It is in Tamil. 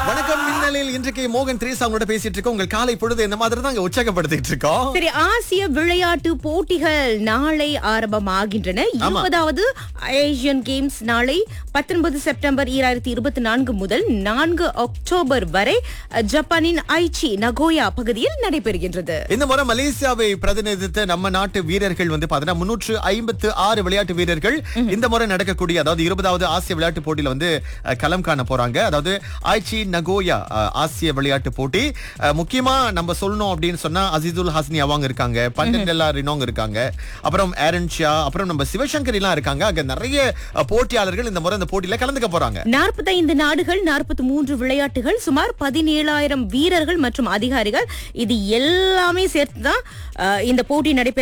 வணக்கம் மின்னலில் இன்றைக்கு மோகன் திரேசா அவங்களோட பேசிட்டு இருக்கோம் உங்கள் காலை பொழுது இந்த மாதிரி தான் உற்சாகப்படுத்திட்டு இருக்கோம் சரி ஆசிய விளையாட்டு போட்டிகள் நாளை ஆரம்பமாகின்றன இருபதாவது ஏசியன் கேம்ஸ் நாளை பத்தொன்பது செப்டம்பர் ஈராயிரத்தி இருபத்தி நான்கு முதல் நான்கு அக்டோபர் வரை அஹ், ஜப்பானின் ஐச்சி நகோயா பகுதியில் நடைபெறுகின்றது இந்த முறை மலேசியாவை பிரதிநிதித்த நம்ம நாட்டு வீரர்கள் வந்து பாத்தீங்கன்னா முன்னூற்று ஐம்பத்து ஆறு விளையாட்டு வீரர்கள் இந்த முறை நடக்கக்கூடிய அதாவது இருபதாவது ஆசிய விளையாட்டு போட்டியில வந்து அஹ், களம் காண போறாங்க அதாவது ஆய்ச்சி நகோயா அஹ், ஆசிய விளையாட்டு போட்டி அஹ், முக்கியமா நம்ம சொல்லணும் அப்படின்னு சொன்னா அசிதுல் ஹாஸ்னி அவங்க இருக்காங்க பண்டெல்லா ரினோங் இருக்காங்க அப்புறம் ஏரன் ஷா அப்புறம் நம்ம சிவசங்கர் எல்லாம் இருக்காங்க அங்க நிறைய அஹ், போட்டியாளர்கள் இந்த முறை இந்த போட்டியில கலந்துக்க போறாங்க நாற்பத்தைந்து நாடுகள் நாற்பத்தி மூன்று விளையாட்டுகள் சுமார் பதினேழாயிரம் வீரர்கள் மற்றும் அதிகாரிகள் இது எல்லாமே சேர்த்துதான் அஹ், இந்த போட்டி நடைபெற